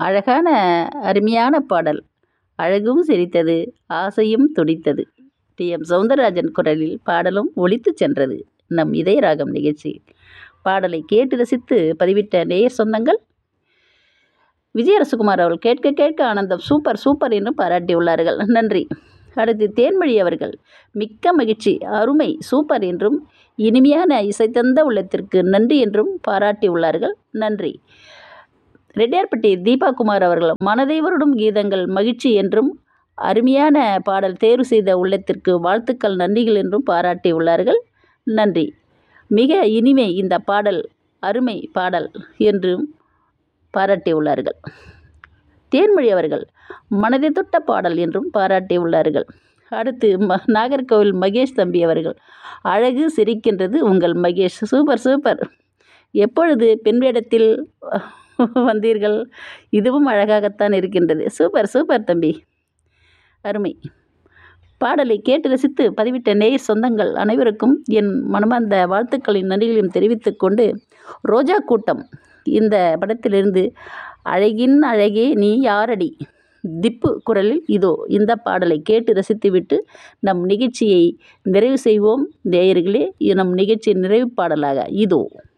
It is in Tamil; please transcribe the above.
அழகான அருமையான பாடல் அழகும் சிரித்தது ஆசையும் துடித்தது டி எம் சௌந்தரராஜன் குரலில் பாடலும் ஒலித்துச் சென்றது நம் இதய ராகம் நிகழ்ச்சியில் பாடலை கேட்டு ரசித்து பதிவிட்ட நேயர் சொந்தங்கள் விஜயரசகுமார் அவர்கள் கேட்க கேட்க ஆனந்தம் சூப்பர் சூப்பர் என்று பாராட்டியுள்ளார்கள் நன்றி அடுத்து தேன்மொழி அவர்கள் மிக்க மகிழ்ச்சி அருமை சூப்பர் என்றும் இனிமையான இசைத்தந்த உள்ளத்திற்கு நன்றி என்றும் பாராட்டியுள்ளார்கள் நன்றி ரெட்டியார்பட்டி தீபா குமார் அவர்கள் மனதை வருடும் கீதங்கள் மகிழ்ச்சி என்றும் அருமையான பாடல் தேர்வு செய்த உள்ளத்திற்கு வாழ்த்துக்கள் நன்றிகள் என்றும் பாராட்டியுள்ளார்கள் நன்றி மிக இனிமை இந்த பாடல் அருமை பாடல் என்றும் பாராட்டியுள்ளார்கள் தேன்மொழி அவர்கள் மனதை தொட்ட பாடல் என்றும் பாராட்டியுள்ளார்கள் அடுத்து ம நாகர்கோவில் மகேஷ் தம்பி அவர்கள் அழகு சிரிக்கின்றது உங்கள் மகேஷ் சூப்பர் சூப்பர் எப்பொழுது பெண் வேடத்தில் வந்தீர்கள் இதுவும் அழகாகத்தான் இருக்கின்றது சூப்பர் சூப்பர் தம்பி அருமை பாடலை கேட்டு ரசித்து பதிவிட்ட நேயர் சொந்தங்கள் அனைவருக்கும் என் மனமார்ந்த வாழ்த்துக்களின் நன்றிகளையும் தெரிவித்துக் கொண்டு ரோஜா கூட்டம் இந்த படத்திலிருந்து அழகின் அழகே நீ யாரடி திப்பு குரலில் இதோ இந்த பாடலை கேட்டு ரசித்துவிட்டு நம் நிகழ்ச்சியை நிறைவு செய்வோம் நேயர்களே நம் நிகழ்ச்சியின் நிறைவு பாடலாக இதோ